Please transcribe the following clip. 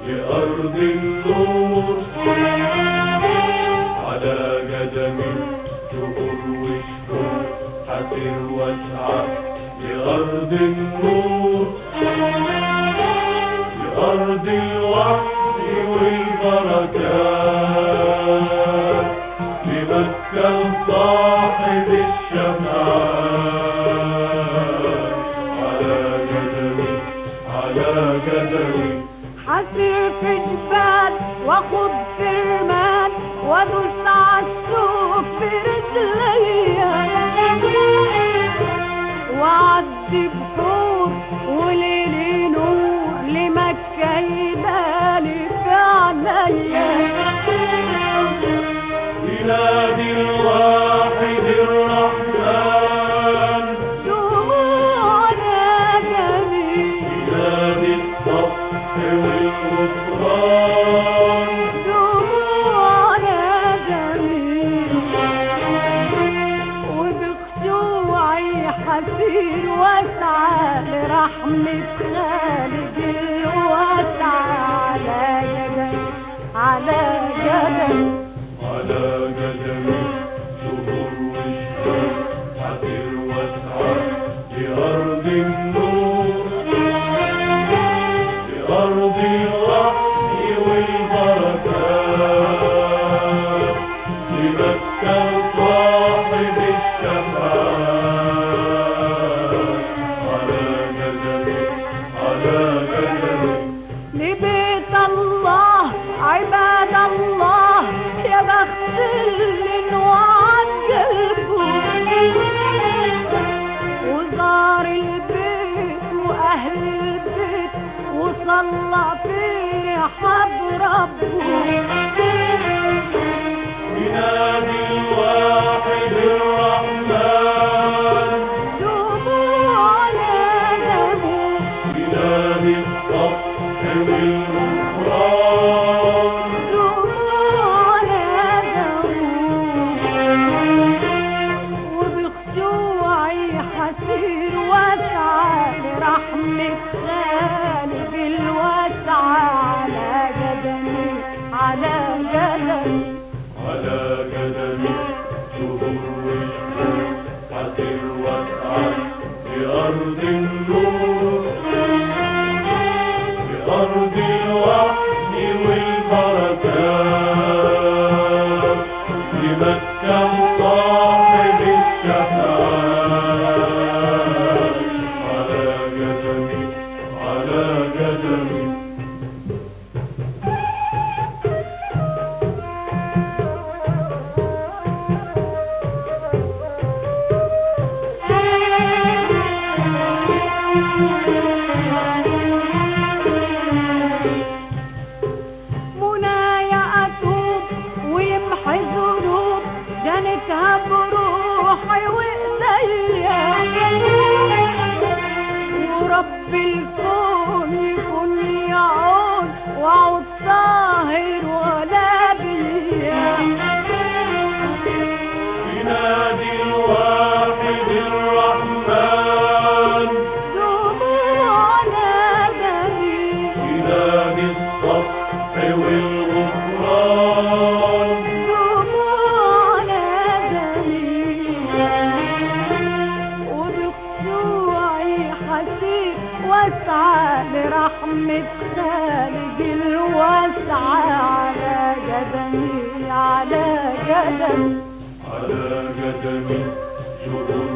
لأرض النور على قدمي شهور وشهور حسير واسعى لأرض النور لأرض الوحي والبركات لمكة صاحب الشفاعات على قدمي على قدمي حسير في جبال واخد في رمال وادوس عالسوق برجليا واعدي بحور وليلي نور لمكة يبالي في عينيا ينادي الواحد الرحمن دموعنا جميل ينادي الصف والغفران دموعنا جميل وبخشوعي حسير واسعى لرحمة خالق الواسعة على جبل على جبل على قدمي شهور وشهور حسير واسعى لأرض النور لأرض الوحي والبركات لمكة صاحب الشفاعات على قدمي على قدمي لبيت الله عباد الله يا بخت اللي انوعد قلبه وزار البيت واهل البيت وصلى فيه حب ربه ينادي الواحد الرحمن دموعنا دموع ينادي الصف والغفران دموعنا دموع وبخشوعي حسير واسعى لرحمة خالق الواسعة على قدمي على قدمي على قدمي شهور وشهور حسير واسعى لأرض النور لأرض الوحي والبركات لمكة صاحب الشفاعات على قدمي على قدمي منايا أتوب ويمحي ذنوب جنتها بروحي وإيديا ورب الكون يكون يعود وعود طاهر ولا بيا ينادي الواحد الرحمن دموعنا دليل ينادي الصف والغفران دموعنا دليل وبخشوعي حسيت واسعى لرحمة خالق الواسعة على قدمي على قدمي على قدمي شهور